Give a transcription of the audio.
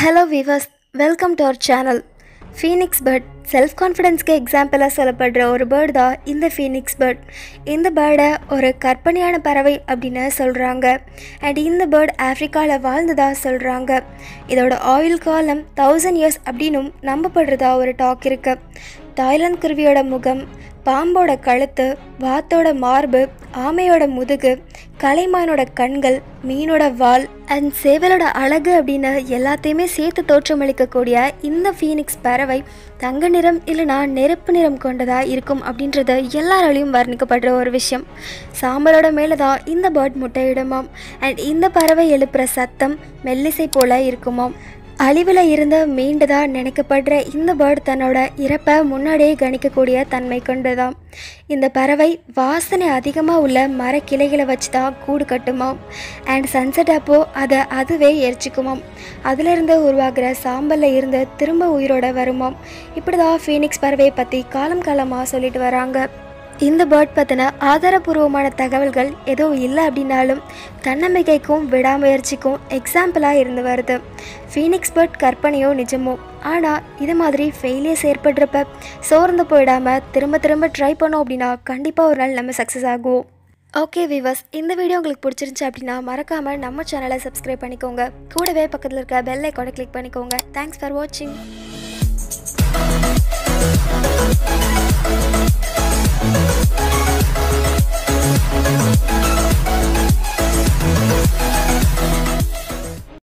Hello viewers welcome to our channel phoenix bird self கான்ஃபிடென்ஸ்க்கு எக்ஸாம்பிளாக சொல்லப்படுற ஒரு பேர்டு தான் இந்த ஃபீனிக்ஸ் பேர்ட் இந்த பேர்டை ஒரு கற்பனையான பறவை அப்படின்னு சொல்கிறாங்க அண்ட் இந்த பேர்ட் ஆஃப்ரிக்காவில் வாழ்ந்ததா சொல்கிறாங்க இதோட ஆயுள் காலம் தௌசண்ட் இயர்ஸ் அப்படின்னும் நம்பப்படுறதா ஒரு டாக் இருக்கு தாய்லாந்து குருவியோட முகம் பாம்போட கழுத்து வாத்தோட மார்பு ஆமையோட முதுகு கலைமானோட கண்கள் மீனோட வால் அண்ட் சேவலோட அழகு அப்படின்னு எல்லாத்தையுமே சேர்த்து தோற்றமளிக்கக்கூடிய இந்த ஃபீனிக்ஸ் பறவை தங்க நிறம் இல்லைனா நெருப்பு நிறம் கொண்டதா இருக்கும் அப்படின்றது எல்லாராலையும் வர்ணிக்கப்படுற ஒரு விஷயம் சாம்பலோட மேலே தான் இந்த பேர்ட் முட்டையிடுமாம் அண்ட் இந்த பறவை எழுப்புற சத்தம் மெல்லிசை போல இருக்குமாம் அழிவில் இருந்து மீண்டதா நினைக்கப்படுற இந்த பேர்ட் தன்னோட இறப்பை முன்னாடியே கணிக்கக்கூடிய தன்மை கொண்டதாம் இந்த பறவை வாசனை அதிகமாக உள்ள மரக்கிளைகளை வச்சு தான் கூடு கட்டுமாம் அண்ட் சன்செட் அப்போ அதை அதுவே எரிச்சிக்குமாம் அதிலிருந்து உருவாகிற சாம்பலில் இருந்து திரும்ப உயிரோட வருமாம் இப்படி தான் ஃபீனிக்ஸ் பறவையை பற்றி காலம் காலமாக சொல்லிட்டு வராங்க இந்த பேர்ட் பற்றின ஆதாரபூர்வமான தகவல்கள் எதுவும் இல்லை அப்படின்னாலும் தன்னம்பிக்கைக்கும் விடாமுயற்சிக்கும் எக்ஸாம்பிளாக இருந்து வருது ஃபீனிக்ஸ் பேர்ட் கற்பனையோ நிஜமோ ஆனால் இது மாதிரி ஃபெயிலியர்ஸ் ஏற்படுறப்ப சோர்ந்து போயிடாமல் திரும்ப திரும்ப ட்ரை பண்ணோம் அப்படின்னா கண்டிப்பாக ஒரு நாள் நம்ம சக்ஸஸ் ஆகுவோம் ஓகே விவஸ் இந்த வீடியோ உங்களுக்கு பிடிச்சிருந்துச்சு அப்படின்னா மறக்காமல் நம்ம சேனலை சப்ஸ்கிரைப் பண்ணிக்கோங்க கூடவே பக்கத்தில் இருக்க பெல் ஐக்கானை கிளிக் பண்ணிக்கோங்க தேங்க்ஸ் ஃபார் வாட்சிங் Thank you.